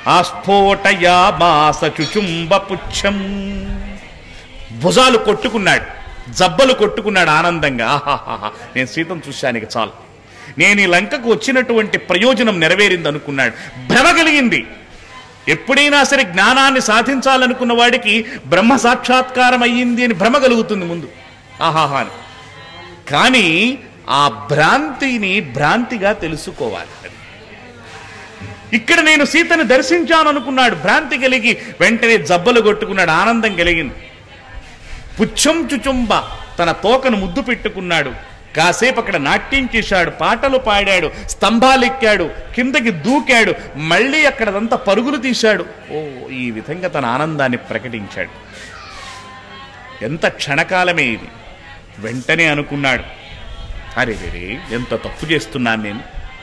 ఆస్ఫోటయామాస చుచుంబ పుచ్చం భుజాలు కొట్టుకున్నాడు జబ్బలు కొట్టుకున్నాడు ఆనందంగా ఆహాహాహా నేను సీతను చూశానికి చాలు నేను ఈ లంకకు వచ్చినటువంటి ప్రయోజనం నెరవేరింది అనుకున్నాడు భ్రమ కలిగింది ఎప్పుడైనా సరే జ్ఞానాన్ని సాధించాలనుకున్న వాడికి బ్రహ్మ సాక్షాత్కారం అయ్యింది అని భ్రమ కలుగుతుంది ముందు ఆహాహా అని. కానీ ఆ భ్రాంతిని భ్రాంతిగా తెలుసుకోవాలి ఇక్కడ నేను సీతను దర్శించాను అనుకున్నాడు భ్రాంతి కలిగి వెంటనే జబ్బలు కొట్టుకున్నాడు ఆనందం కలిగింది పుచ్చం చుచుంబ తన తోకను ముద్దు పెట్టుకున్నాడు కాసేపు అక్కడ నాట్యం చేశాడు పాటలు పాడాడు స్తంభాలెక్కాడు కిందకి దూకాడు మళ్ళీ అక్కడంతా పరుగులు తీశాడు ఓ ఈ విధంగా తన ఆనందాన్ని ప్రకటించాడు ఎంత క్షణకాలమే ఇది వెంటనే అనుకున్నాడు అరే వేరే ఎంత తప్పు చేస్తున్నాను నేను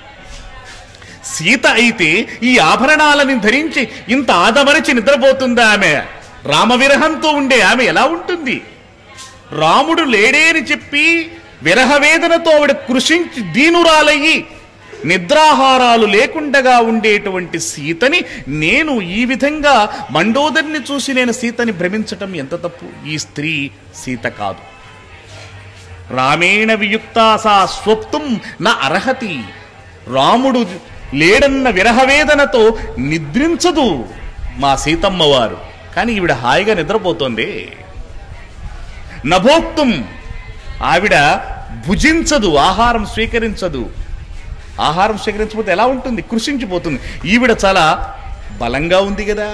సీత అయితే ఈ ఆభరణాలని ధరించి ఇంత ఆదమరిచి నిద్రపోతుందా ఆమె రామవిరహంతో ఉండే ఆమె ఎలా ఉంటుంది రాముడు లేడే అని చెప్పి విరహవేదనతో ఆవిడ కృషించి దీనురాలయ్యి నిద్రాహారాలు లేకుండగా ఉండేటువంటి సీతని నేను ఈ విధంగా మండోదరిని చూసి నేను సీతని భ్రమించటం ఎంత తప్పు ఈ స్త్రీ సీత కాదు రామేణ వియుక్తా సా స్వప్తుం నా అర్హతి రాముడు లేడన్న విరహవేదనతో నిద్రించదు మా సీతమ్మ వారు కానీ ఈవిడ హాయిగా నిద్రపోతోంది నభోక్తుం ఆవిడ భుజించదు ఆహారం స్వీకరించదు ఆహారం స్వీకరించకపోతే ఎలా ఉంటుంది కృషించిపోతుంది ఈవిడ చాలా బలంగా ఉంది కదా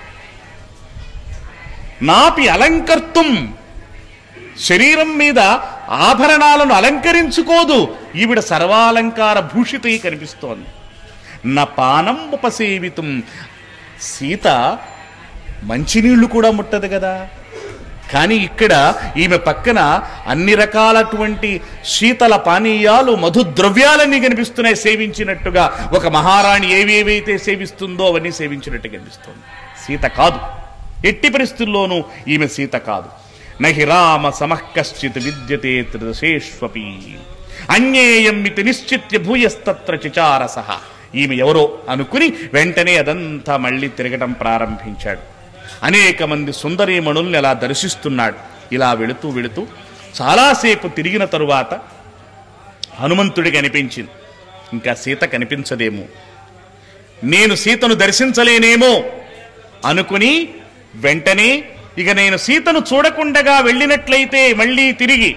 నాపి అలంకర్తుం శరీరం మీద ఆభరణాలను అలంకరించుకోదు ఈవిడ సర్వాలంకార భూషితై కనిపిస్తోంది నా పానం ఉపసేవితం సీత మంచినీళ్లు కూడా ముట్టదు కదా కానీ ఇక్కడ ఈమె పక్కన అన్ని రకాలటువంటి శీతల పానీయాలు మధు ద్రవ్యాలన్నీ కనిపిస్తున్నాయి సేవించినట్టుగా ఒక మహారాణి ఏవేవైతే సేవిస్తుందో అవన్నీ సేవించినట్టు కనిపిస్తోంది సీత కాదు ఎట్టి పరిస్థితుల్లోనూ ఈమె సీత కాదు నహి రామ సమః కశ్చిత్ విద్యతే త్రిదశేష్వపి అన్యేయం ఇది నిశ్చిత్య భూయస్తత్ర చిచారస ఈమె ఎవరో అనుకుని వెంటనే అదంతా మళ్ళీ తిరగటం ప్రారంభించాడు అనేక మంది సుందరీమణుల్ని అలా దర్శిస్తున్నాడు ఇలా వెళుతూ వెళుతూ చాలాసేపు తిరిగిన తరువాత హనుమంతుడికి అనిపించింది ఇంకా సీత కనిపించదేమో నేను సీతను దర్శించలేనేమో అనుకుని వెంటనే ఇక నేను సీతను చూడకుండగా వెళ్ళినట్లయితే మళ్ళీ తిరిగి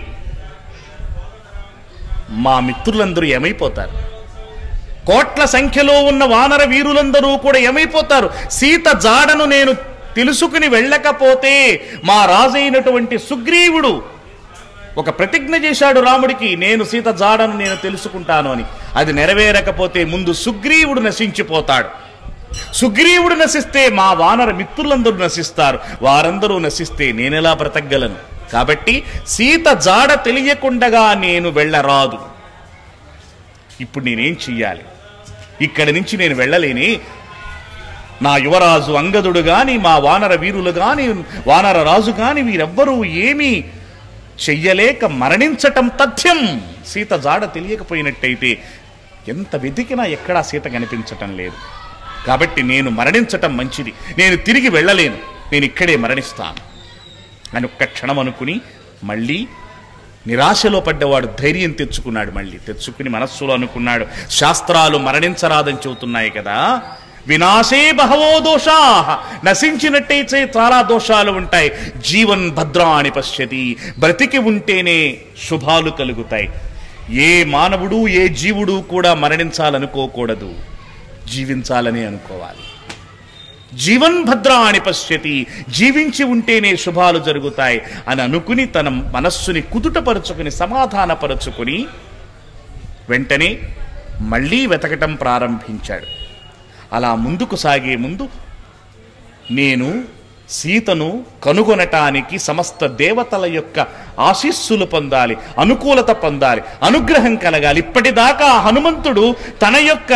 మా మిత్రులందరూ ఏమైపోతారు కోట్ల సంఖ్యలో ఉన్న వానర వీరులందరూ కూడా ఏమైపోతారు సీత జాడను నేను తెలుసుకుని వెళ్ళకపోతే మా రాజైనటువంటి సుగ్రీవుడు ఒక ప్రతిజ్ఞ చేశాడు రాముడికి నేను సీత జాడను నేను తెలుసుకుంటాను అని అది నెరవేరకపోతే ముందు సుగ్రీవుడు నశించిపోతాడు సుగ్రీవుడు నశిస్తే మా వానర మిత్రులందరూ నశిస్తారు వారందరూ నశిస్తే నేనెలా బ్రతకగలను కాబట్టి సీత జాడ తెలియకుండగా నేను వెళ్ళరాదు ఇప్పుడు నేనేం చెయ్యాలి ఇక్కడి నుంచి నేను వెళ్ళలేని నా యువరాజు అంగదుడు గాని మా వానర వీరులు గాని వానర రాజు గాని వీరెవ్వరూ ఏమీ చెయ్యలేక మరణించటం తథ్యం సీత జాడ తెలియకపోయినట్టయితే ఎంత వెతికినా ఎక్కడా సీత కనిపించటం లేదు కాబట్టి నేను మరణించటం మంచిది నేను తిరిగి వెళ్ళలేను నేను ఇక్కడే మరణిస్తాను అని ఒక్క క్షణం అనుకుని మళ్ళీ నిరాశలో పడ్డవాడు ధైర్యం తెచ్చుకున్నాడు మళ్ళీ తెచ్చుకుని మనస్సులో అనుకున్నాడు శాస్త్రాలు మరణించరాదని చెబుతున్నాయి కదా వినాశే బహవో దోషా నశించినట్టయితే చాలా దోషాలు ఉంటాయి జీవన్ భద్రాని పశ్యతి బ్రతికి ఉంటేనే శుభాలు కలుగుతాయి ఏ మానవుడు ఏ జీవుడు కూడా మరణించాలనుకోకూడదు జీవించాలని అనుకోవాలి జీవన్ భద్రాని పశ్యతి జీవించి ఉంటేనే శుభాలు జరుగుతాయి అని అనుకుని తన మనస్సుని కుదుటపరుచుకుని సమాధానపరుచుకుని వెంటనే మళ్ళీ వెతకటం ప్రారంభించాడు అలా ముందుకు సాగే ముందు నేను సీతను కనుగొనటానికి సమస్త దేవతల యొక్క ఆశీస్సులు పొందాలి అనుకూలత పొందాలి అనుగ్రహం కలగాలి ఇప్పటిదాకా హనుమంతుడు తన యొక్క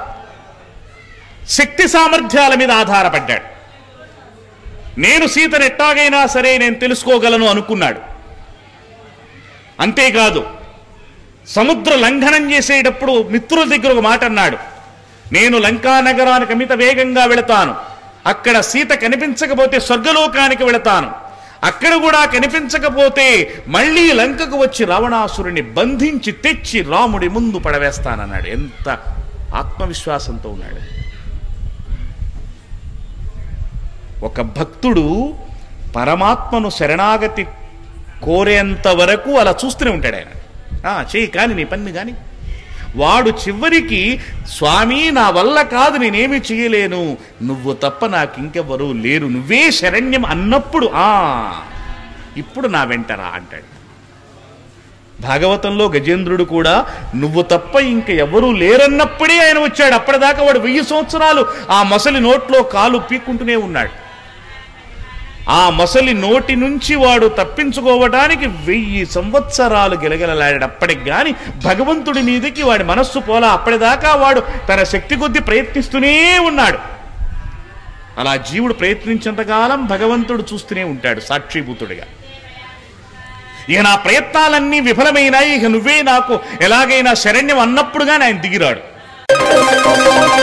శక్తి సామర్థ్యాల మీద ఆధారపడ్డాడు నేను సీతను ఎట్టాగైనా సరే నేను తెలుసుకోగలను అనుకున్నాడు అంతేకాదు సముద్ర లంఘనం చేసేటప్పుడు మిత్రుల దగ్గర ఒక మాట అన్నాడు నేను లంకా నగరానికి అమిత వేగంగా వెళతాను అక్కడ సీత కనిపించకపోతే స్వర్గలోకానికి వెళతాను అక్కడ కూడా కనిపించకపోతే మళ్ళీ లంకకు వచ్చి రావణాసురుని బంధించి తెచ్చి రాముడి ముందు పడవేస్తానన్నాడు ఎంత ఆత్మవిశ్వాసంతో ఉన్నాడు ఒక భక్తుడు పరమాత్మను శరణాగతి కోరేంత వరకు అలా చూస్తూనే ఉంటాడు ఆయన ఆ, చెయ్యి కాని నీ పని కాని వాడు చివరికి స్వామి నా వల్ల కాదు నేనేమి చేయలేను నువ్వు తప్ప నాకు ఇంకెవరూ లేరు నువ్వే శరణ్యం అన్నప్పుడు ఆ ఇప్పుడు నా వెంటరా అంటాడు భాగవతంలో గజేంద్రుడు కూడా నువ్వు తప్ప ఇంక ఎవరూ లేరన్నప్పుడే ఆయన వచ్చాడు అప్పటిదాకా వాడు వెయ్యి సంవత్సరాలు ఆ మొసలి నోట్లో కాలు పీక్కుంటూనే ఉన్నాడు ఆ మొసలి నోటి నుంచి వాడు తప్పించుకోవడానికి వెయ్యి సంవత్సరాలు గిలగిలలాడాడు అప్పటికి గాని భగవంతుడి మీదకి వాడి మనస్సు పోలా అప్పటిదాకా వాడు తన శక్తి కొద్దీ ప్రయత్నిస్తూనే ఉన్నాడు అలా జీవుడు ప్రయత్నించేంతకాలం భగవంతుడు చూస్తూనే ఉంటాడు సాక్షిభూతుడిగా ఇక నా ప్రయత్నాలన్నీ విఫలమైనాయి ఇక నువ్వే నాకు ఎలాగైనా శరణ్యం అన్నప్పుడుగానే ఆయన దిగిరాడు